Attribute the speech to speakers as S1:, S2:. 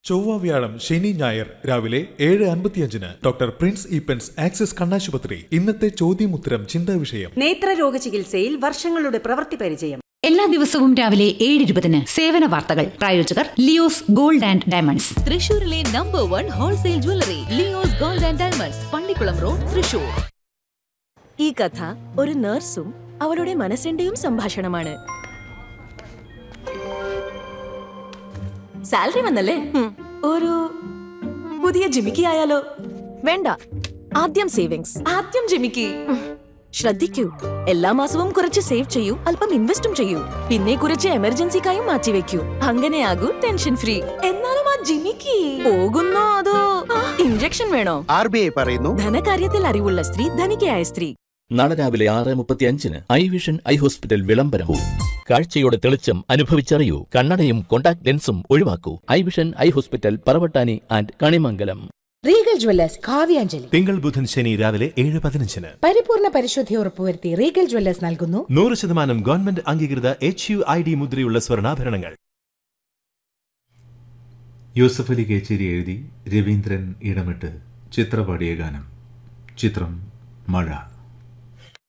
S1: ചൊവ്വ വ്യാഴം ശനി ഞായർ രാവിലെ ഏഴ് അൻപത്തിയഞ്ചിന് ഡോക്ടർ പ്രിൻസ് ഈപ്പൻസ് ആക്സിസ് കണ്ണാശുപത്രി ഇന്നത്തെ ചോദ്യമുത്തരം ചിന്താ വിഷയം
S2: നേത്രരോഗ ചികിത്സയിൽ വർഷങ്ങളുടെ പ്രവൃത്തി പരിചയം
S3: എല്ലാ ദിവസവും രാവിലെ ഏഴ് ഇരുപതിന് സേവന വാർത്തകൾ പ്രായോജകർ ലിയോസ് ഗോൾഡ് ആൻഡ് ഡയമണ്ട്സ്
S4: തൃശൂരിലെ number one wholesale jewellery Leo's gold and diamonds Pallikkulam road Thrissur
S5: ഈ കഥ ഒരു നഴ്സും അവളുടെ മനസ്സിന്റെയും സംഭാഷണമാണ് സാലറി വന്നല്ലേ ഒരു പുതിയ ജിമിക്കി ആയാലോ വേണ്ട ആദ്യം സേവിങ്സ് ആദ്യം ജിമിക്കി ശ്രദ്ധിക്കൂ എല്ലാ മാസവും കുറച്ച് സേവ് ചെയ്യൂ അല്പം ഇൻവെസ്റ്റും ചെയ്യൂ പിന്നെ കുറച്ച് എമർജൻസിക്കായും മാറ്റിവെക്കൂ അങ്ങനെയാകൂ ടെൻഷൻ ഫ്രീ എന്നാലും ആ ജിമിക്കി പോകുന്നോ അതോ ഇഞ്ചക്ഷൻ വേണോ
S6: ആർ ബി ഐ പറയുന്നു
S5: ധനകാര്യത്തിൽ അറിവുള്ള സ്ത്രീ ധനികയായ സ്ത്രീ
S7: നാളെ രാവിലെ ആറ് മുപ്പത്തി അഞ്ചിന് ഐ വിഷൻ ഐ ഹോസ്പിറ്റൽ വിളംബരവും കാഴ്ചയുടെ തെളിച്ചം അനുഭവിച്ചറിയൂ കണ്ണടയും കോണ്ടാക്ട് ലെൻസും ഒഴിവാക്കൂ eye vision eye hospital Paravattani and Kanimangalam
S8: Regal jewellers Kavyanjali
S9: തിങ്കൾ ബുധൻ ശനി രാവിലെ ഏഴ് പതിനഞ്ചിന്
S8: പരിപൂർണ പരിശുദ്ധി ഉറപ്പുവരുത്തി റീഗൽ ജ്വല്ലേഴ്സ് നൽകുന്നു
S9: നൂറ് ശതമാനം ഗവൺമെന്റ് അംഗീകൃത എച്ച് യു ഐ ഡി മുദ്രയുള്ള സ്വർണ്ണാഭരണങ്ങൾ
S10: യൂസഫ് അലി കേച്ചേരി എഴുതി രവീന്ദ്രൻ ഇടമിട്ട് ചിത്രപാടിയ ഗാനം ചിത്രം മഴ